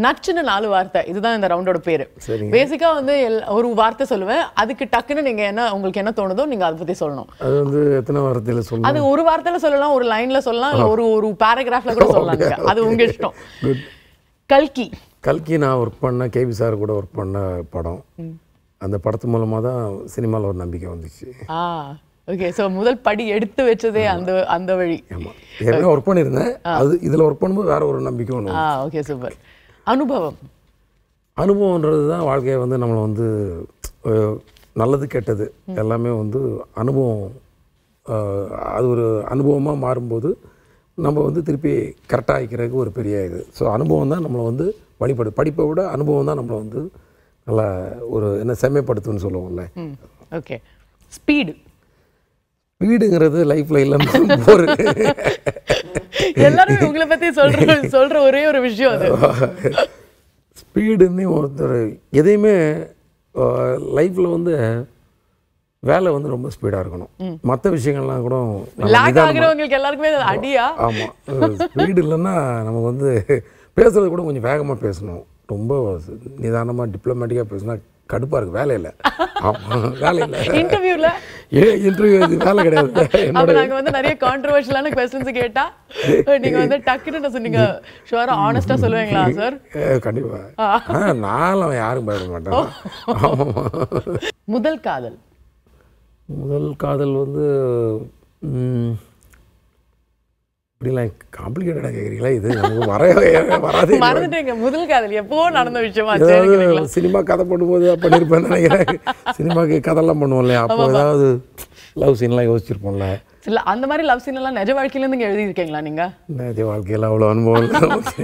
நச்சுன்னு நாலு வார்த்தை இதுதான் இந்த ரவுண்டோட பேரு சரிங்க. பேசிக்கா வந்து எல்- ஒரு வார்த்தை சொல்லுவேன் அதுக்கு டக்குன்னு நீங்க என்ன உங்களுக்கு என்ன தோணுதோ நீங்க அதை பத்தி சொல்லணும் அது வந்து எத்தனை வாரத்தில் சொல்லணும் அது ஒரு வார்த்தையில சொல்லலாம் ஒரு லைன்ல சொல்லலாம் இல்ல ஒரு ஒரு பேராகிராஃப்ல கூட சொல்லலாம் நீங்க. அது உங்க இஷ்டம் குட் கல்கி கல்கி நான் ஒர்க் பண்ண கேபி சார் கூட ஒர்க் பண்ண படம் அந்த படத்து மூலமாக தான் சினிமாவில் ஒரு நம்பிக்கை வந்துச்சு ஆ ஓகே சோ முதல் படி எடுத்து வச்சதே அந்த அந்த வழி ஆமாம் ஏற்கனவே ஒர்க் பண்ணியிருந்தேன் அது இதில் ஒர்க் பண்ணும்போது வேற ஒரு நம்பிக்கை ஒன்று ஆ ஓகே சூப்பர் அனுபவம் அனுபவன்றது தான் வாழ்க்கையை வந்து நம்மளை வந்து அஹ், நல்லது கெட்டது எல்லாமே வந்து அனுபவம் அஹ், அது ஒரு அனுபவமாக மாறும்போது நம்ம வந்து திருப்பி கரெக்டாக ஆகிக்கிறதுக்கு ஒரு பெரிய இது ஸோ அனுபவம் தான் நம்மளை வந்து வழிபடு படிப்பை விட அனுபவம் தான் நம்மளை வந்து நல்லா ஒரு என்ன செம்மைப்படுத்துன்னு சொல்லுவோம்ல ம் ஓகே ஸ்பீடு வீடுங்கிறது லைஃப்பில் இல்லைன்னு போகிறது எல்லாருமே உங்களை பத்தி சொல்ற சொல்ற ஒரே ஒரு விஷயம் அது ஸ்பீடுன்னு ஒருத்தர் எதையுமே லைஃப்பில் வந்து வேலை வந்து ரொம்ப ஸ்பீடாக இருக்கணும் மற்ற விஷயங்கள்லாம் கூட நம்ம லாக் நிதானமா- ஆகுறவங்களுக்கு எல்லாருக்குமே அது அடியா ஆமாம் ஸ்பீடு இல்லைன்னா நமக்கு வந்து பேசுறது கூட கொஞ்சம் வேகமாக பேசணும் ரொம்ப நிதானமாக டிப்ளமேட்டிக்காக பேசினா கடுப்பாக இருக்குது வேலை இல்லை ஆமாம் வேலை இல்லை இன்டர்வியூல ஏ இன்டர்வியூ இது வேலை கிடையாது அப்ப என்னோட நாங்க வந்து நிறைய கான்ட்ரவர்ஷியலான கொஸ்டின்ஸ் கேட்டா நீங்க வந்து டக்குன்னு என்ன சொன்னீங்க ஷுவரா ஆனஸ்டா சொல்லுவீங்களா சார் கண்டிப்பாக ஆ நானும் யாரும் பயப்பட மாட்டேன் ஆமாம் முதல் காதல் முதல் காதல் வந்து ம், இப்படிலாம் காம்ப்ளிகேட்டடாக கேட்குறீங்களா இது நமக்கு வர வராதே மறந்துட்டீங்க முதல் காதல் எப்போ நடந்த விஷயமா ஏதாவது சினிமா கதை பண்ணும்போது பண்ணியிருப்பேன் நினைக்கிறேன் சினிமாக்கு கதைலாம் பண்ணுவோம் இல்லையா அப்போ ஏதாவது லவ் சீன்லாம் யோசிச்சிருப்போம்ல இல்ல அந்த மாதிரி லவ் சீன் எல்லாம் நிஜ வாழ்க்கையில இருந்து எழுதி இருக்கீங்களா நீங்க நிஜ வாழ்க்கையில் அவ்வளோ அனுபவம் இல்லை நமக்கு.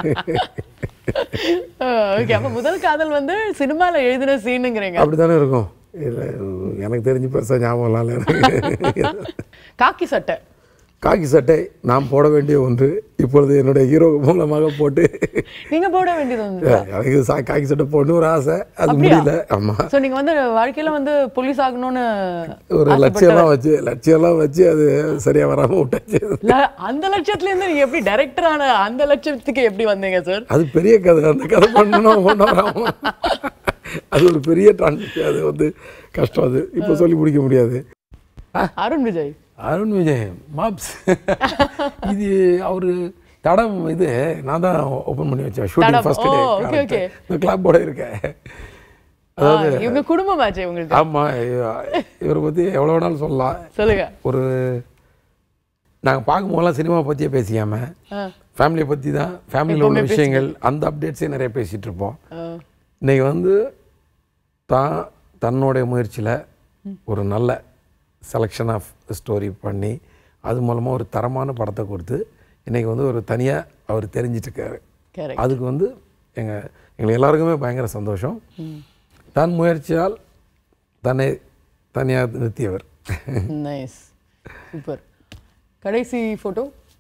ஓகே அப்ப முதல் காதல் வந்து சினிமால எழுதின சீனுங்கிறீங்க அப்படி தானே இருக்கும் இல்லை எனக்கு தெரிஞ்சு பெருசாக ஞாபகம்லாம் இல்லை எனக்கு காக்கி சட்டை காக்கி சட்டை நான் போட வேண்டிய ஒன்று இப்பொழுது என்னுடைய ஹீரோ மூலமாக போட்டு நீங்க போட வேண்டியது வந்து எனக்கு சா காக்கி சட்டை போடணும் ஒரு ஆசை அது முடியல ஆமாம் சோ நீங்க வந்து வாழ்க்கையில வந்து போலீஸ் ஆகணும்னு ஒரு லட்சியம்லாம் வச்சு லட்சியம்லாம் வச்சு அது சரியாக வராமல் விட்டாச்சு ல- அந்த லட்சத்துல இருந்து நீங்க எப்படி டைரக்டர் ஆன அந்த லட்சத்துக்கு எப்படி வந்தீங்க சார் அது பெரிய கதை அந்த கதை பண்ணணும் ஒன்றும் வராமல் அது ஒரு பெரிய டிரான்ஸ்ஃபர் அது வந்து கஷ்டம் அது இப்போ சொல்லி முடிக்க முடியாது அருண் விஜய் அருண் விஜய் மாப்ஸ் இது அவர் தடம் இது நான் தான் ஓப்பன் பண்ணி வச்சேன் ஷூட்டிங் தடம். ஃபர்ஸ்ட் ஓ, டே okay, okay. இந்த கிளாப்போட இருக்கேன் ஆ, இவங்க குடும்பம் ஆச்சு உங்களுக்கு ஆமாம் இவரை பற்றி எவ்வளோ வேணாலும் சொல்லலாம் சொல்லுங்க ஒரு நாங்கள் பார்க்கும்போதெல்லாம் சினிமா பற்றியே பேசிக்காம ஆ, ஃபேமிலியை பற்றி தான் ஃபேமிலியில் உள்ள விஷயங்கள் அந்த அப்டேட்ஸே நிறைய பேசிகிட்டு இருப்போம் ஆ, இன்னைக்கு வந்து தான் தன்னுடைய முயற்சியில் ஒரு நல்ல செலெக்ஷன் ஆஃப் ஸ்டோரி பண்ணி அது மூலமாக ஒரு தரமான படத்தை கொடுத்து இன்னைக்கு வந்து ஒரு தனியாக அவர் தெரிஞ்சிட்ருக்காரு correct. அதுக்கு வந்து எங்கள் எங்களுக்கு எல்லாருக்குமே பயங்கர சந்தோஷம் தன் முயற்சியால் தன்னை தனியாக நிறுத்தியவர் நைஸ் சூப்பர் கடைசி photo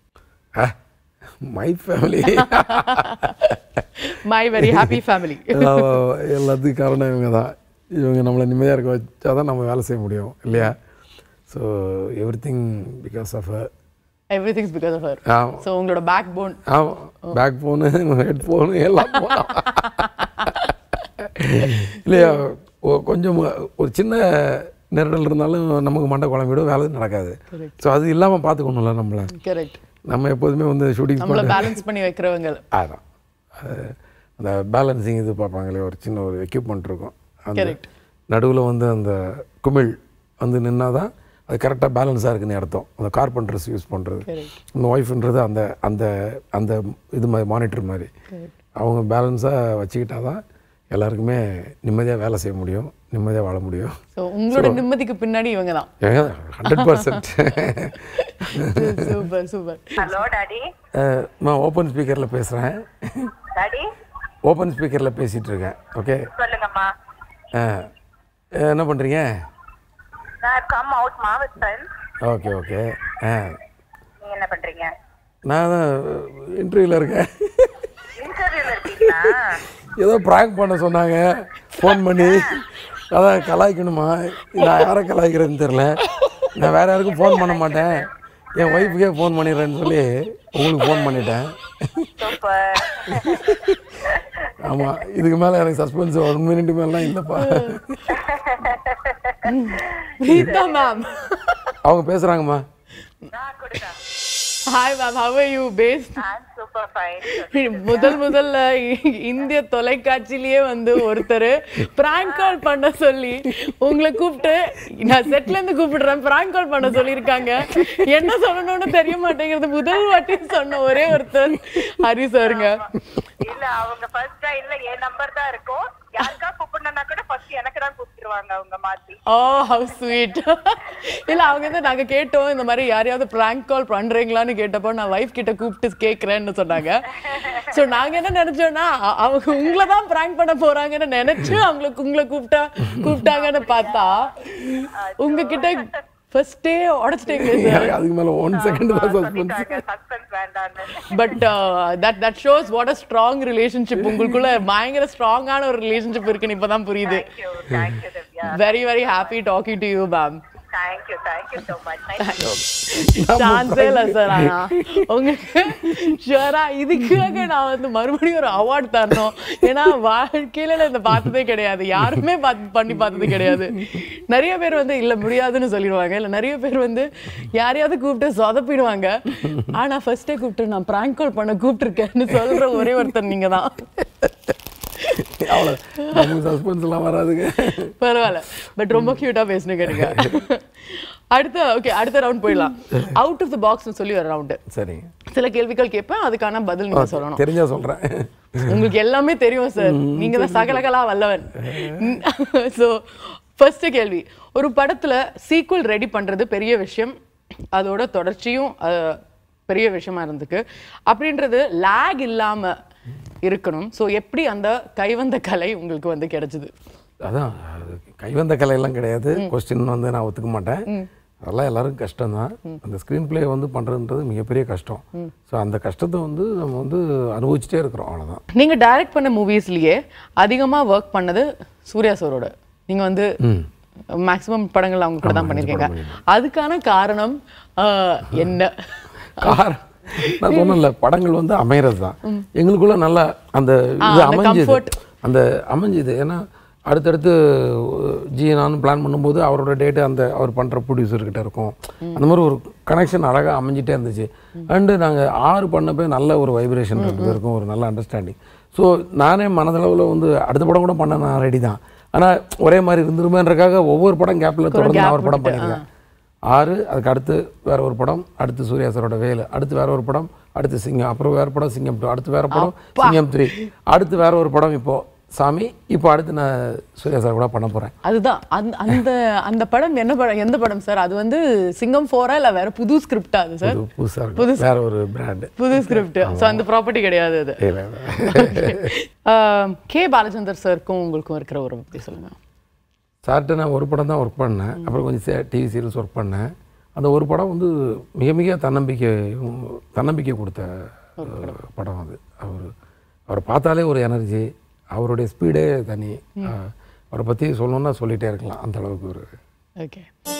my family my very happy family எல்லாத்துக்கும் காரணம் இவங்க தான் இவங்க நம்மளை நிம்மதியாக இருக்க வச்சா தான் நம்ம வேலை செய்ய முடியும் இல்லையா so everything because of every things because of her ஆமாம் ஸோ உங்களோட பேக் போன் ஆமாம் பேக் ஃபோனு ஹெட் ஃபோனு எல்லாம் போனா இல்லையா ஒ- கொஞ்சம் ஒரு சின்ன நெருடல் இருந்தாலும் நமக்கு மண்டை குழம்பிடும் வேலை நடக்காது ஸோ அது இல்லாமல் பார்த்துக்கணும்ல நம்மளை கரெக்ட் நம்ம எப்போதுமே வந்து ஷூட்டிங் நம்மள பேலன்ஸ் பண்ணி வைக்கிறவங்க அதான் அது அந்த பேலன்சிங் இது பார்ப்பாங்களே ஒரு சின்ன ஒரு எக்யூப்மெண்ட் இருக்கும் அந்த Correct. நடுவில் வந்து அந்த குமிழ் வந்து நின்னா தான் அது கரெக்டாக பேலன்ஸாக இருக்குன்னு அர்த்தம் அந்த கார்பெண்டர்ஸ் யூஸ் பண்ணுறது Correct. அந்த ஒய்ஃப்ன்றது அந்த அந்த அந்த இது மாதிரி மானிட்டர் மாதிரி அவங்க பேலன்ஸாக வச்சுக்கிட்டா தான் எல்லாருக்குமே நிம்மதியாக வேலை செய்ய முடியும் நிம்மதியாக வாழ முடியும் ஸோ உங்களோட நிம்மதிக்கு பின்னாடி இவங்க தான் ஏங்க hundred percent super super hello daddy நான் ஓப்பன் ஸ்பீக்கரில் பேசுகிறேன் டாடி ஓப்பன் ஸ்பீக்கரில் பேசிகிட்டு இருக்கேன் ஓகே சொல்லுங்கம்மா ஆ என்ன பண்ணுறீங்க நான் கம் அவுட் மா வித் ஃப்ரெண்ட்ஸ் ஓகே ஓகே ஆ நீங்க என்ன பண்றீங்க நான் தான் இன்டர்வியூவில் இருக்கேன் இன்டர்வியூல இருக்கீங்களா ஏதோ ப்ராங்க் பண்ண சொன்னாங்க ஃபோன் பண்ணி அதான் கலாய்க்கணுமா நான் யாரை கலாய்க்கிறேன்னு தெரில நான் வேறு யாருக்கும் ஃபோன் பண்ண மாட்டேன் என் ஒய்ஃபுக்கே ஃபோன் பண்ணிடுறேன்னு சொல்லி உங்களுக்கு ஃபோன் பண்ணிட்டேன் சூப்பர் ஆமாம் இதுக்கு மேலே எனக்கு சஸ்பென்ஸ் ஒன் மினிட் மேலாம் இல்லைப்பா பிரீதா மேம் அவங்க பேசுகிறாங்கம்மா நான் கொடுங்க hi ma'am how are you பேஸ்ட் I'm super fine. முதல் முதல்ல இ- இந்திய தொலைக்காட்சியிலேயே வந்து ஒருத்தர் பிராங்க் கால் பண்ண சொல்லி உங்களை கூப்பிட்டு நான் செட்ல இருந்து கூப்பிடுறேன் பிராங்க் கால் பண்ண சொல்லியிருக்காங்க என்ன சொல்லணும்னு தெரிய மாட்டேங்கிறது முதல் வாட்டி சொன்ன ஒரே ஒருத்தர் ஹரி சாருங்க இல்ல அவங்க ஃபர்ஸ்டா இல்ல என் நம்பர் தான் இருக்கும் யாருக்கா கூப்பிடணும்னா கூட ஃபர்ஸ்ட் எனக்கு தான் கூப்பிட்டுருவாங்க அவங்க மாத்தி ஓ ஹவ் ஸ்வீட் இல்ல அவங்க வந்து நாங்க கேட்டோம் இந்த மாதிரி யாரையாவது பிராங்க் கால் பண்றீங்களான்னு கேட்டப்போ நான் வைஃப் கிட்ட கூப்பிட்டு கேக்குறேன்னு சொன்னாங்க சோ நாங்க என்ன நினைச்சோம்னா அ- அவங்க உங்களை தான் பிராங்க் பண்ண போறாங்கன்னு நினைச்சு அவங்களுக்கு உங்களை கூப்பிட்டா கூப்பிட்டாங்கன்னு பார்த்தா உங்ககிட்ட ஃபர்ஸ்டே உடைச்சிட்டீங்க சார் எனக்கு அதுக்கு மேலே ஒன் செகண்ட் தான் சஸ்பென்ஸ் சஸ்பென்ஸ் வேண்டாம்னு but that that shows what a strong relationship உங்களுக்குள்ள பயங்கர ஸ்ட்ராங்கான ஒரு ரிலேஷன்ஷிப் இருக்குன்னு இப்பதான் புரியுது thank you thank you Divya very very happy talking to you ma'am thank you thank you so much சான்ஸே இல்ல சார் ஆனா உங்களுக்கு ஷுவரா இதுக்காக நான் வந்து மறுபடியும் ஒரு அவார்ட் தரணும் ஏன்னா வாழ்க்கையில நான் இந்த பார்த்ததே கிடையாது யாருமே பார்த்து பண்ணி பார்த்தது கிடையாது நிறைய பேர் வந்து இல்ல முடியாதுன்னு சொல்லிடுவாங்க இல்ல நிறைய பேர் வந்து யாரையாவது கூப்பிட்டு சொதப்பிடுவாங்க ஆனா ஃபர்ஸ்டே கூப்பிட்டு நான் பிராங்க் கால் பண்ண கூப்பிட்டுருக்கேன்னு சொல்ற ஒரே ஒருத்தர் நீங்க தான் அவ்வளோ நமக்கு சஸ்பென்ஸ்லாம் வராதுங்க பரவாயில்ல பட் ரொம்ப கியூட்டா பேசுனீங்க நீங்க அடுத்த ஓகே அடுத்த ரவுண்ட் போயிடலாம் அவுட் ஆஃப் த பாக்ஸ்னு சொல்லி ஒரு ரவுண்டு சரிங்க சில கேள்விகள் கேட்பேன் அதுக்கான பதில் நீங்க சொல்லணும் தெரிஞ்சா சொல்கிறேன் உங்களுக்கு எல்லாமே தெரியும் சார் நீங்க தான் சகலகலா வல்லவன் ஸோ ஃபர்ஸ்ட் கேள்வி ஒரு படத்துல சீக்குவல் ரெடி பண்றது பெரிய விஷயம் அதோட தொடர்ச்சியும் அஹ், பெரிய விஷயமா இருந்துக்கு அப்படின்றது லேக் இல்லாம இருக்கணும் ஸோ எப்படி அந்த கைவந்த கலை உங்களுக்கு வந்து கிடைச்சது அதான் அது கைவந்த கலையெல்லாம் கிடையாது கொஸ்டின் வந்து நான் ஒத்துக்க மாட்டேன் அதெல்லாம் எல்லாருக்கும் கஷ்டம்தான் அந்த ஸ்க்ரீன் ப்ளே வந்து பண்ணுறதுன்றது மிகப்பெரிய கஷ்டம் ஸோ அந்த கஷ்டத்தை வந்து நம்ம வந்து அனுபவிச்சுட்டே இருக்கிறோம் அவ்வளோதான் நீங்க டைரக்ட் பண்ண மூவிஸ்லயே அதிகமா ஒர்க் பண்ணது சூர்யா சாரோட நீங்க வந்து மேக்ஸிமம் படங்கள் அவங்க கூட தான் பண்ணிருக்கீங்க அதுக்கான காரணம் ஆஹ், என்ன கார் நான் சொன்னேன்ல படங்கள் வந்து அமைகிறது தான் எங்களுக்குள்ள நல்லா அந்த இது அந்த அமைஞ்சுது comfort. அந்த அமைஞ்சுது ஏன்னா அடுத்தடுத்து ஜி நானும் பிளான் பண்ணும்போது அவரோட டேட்டு அந்த அவர் பண்ணுற ப்ரொடியூசர்கிட்ட இருக்கும் அந்த மாதிரி ஒரு கனெக்ஷன் அழகாக அமைஞ்சிட்டே இருந்துச்சு அண்டு நாங்கள் ஆறு பண்ணப்போ நல்ல ஒரு வைப்ரேஷன் ரெண்டு பேருக்கும் ஒரு நல்ல அண்டர்ஸ்டாண்டிங் ஸோ நானே மனதளவில் வந்து அடுத்த படம் கூட பண்ண நான் ரெடி தான் ஆனால் ஒரே மாதிரி இருந்துருமேன்றக்காக ஒவ்வொரு படம் கேப்பில் தொடர்ந்து நான் ஒரு படம் பண்ணியிருக்கேன் ஆறு அதுக்கு அடுத்து வேற ஒரு படம் அடுத்து சூர்யா சாரோட வேலு அடுத்து வேற ஒரு படம் அடுத்து சிங்கம் அப்புறம் வேற படம் சிங்கம் டூ அடுத்து வேற படம் சிங்கம் த்ரீ அடுத்து வேற ஒரு படம் இப்போ சாமி இப்போ அடுத்து நான் சூர்யா சார் கூட பண்ண போறேன் அதுதான் அந்த அந்த அந்த படம் என்ன படம் எந்த படம் சார் அது வந்து சிங்கம் ஃபோரா இல்ல வேற புது ஸ்கிரிப்டா அது சார் இது புதுசா இருக்கும் வேற ஒரு பிராண்டு புது ஸ்கிரிப்ட் ஸோ அந்த ப்ராப்பர்ட்டி கிடையாது அது இல்லை இல்லை ஆஹ், கே பாலச்சந்தர் சாருக்கும் உங்களுக்கும் இருக்கிற ஒரு பத்தி சொல்லுங்க சார்கிட்ட நான் ஒரு படம் தான் ஒர்க் பண்ணேன் அப்புறம் கொஞ்சம் டிவி சீரியல்ஸ் ஒர்க் பண்ணேன் அந்த ஒரு படம் வந்து மிக மிக தன்னம்பிக்கை தன்னம்பிக்கை கொடுத்த அஹ், படம் அது அவர் அவரை பார்த்தாலே ஒரு எனர்ஜி அவருடைய ஸ்பீடே தனி அஹ், அவரை பற்றி சொல்லணுன்னா சொல்லிகிட்டே இருக்கலாம் அந்த அளவுக்கு ஒரு ஓகே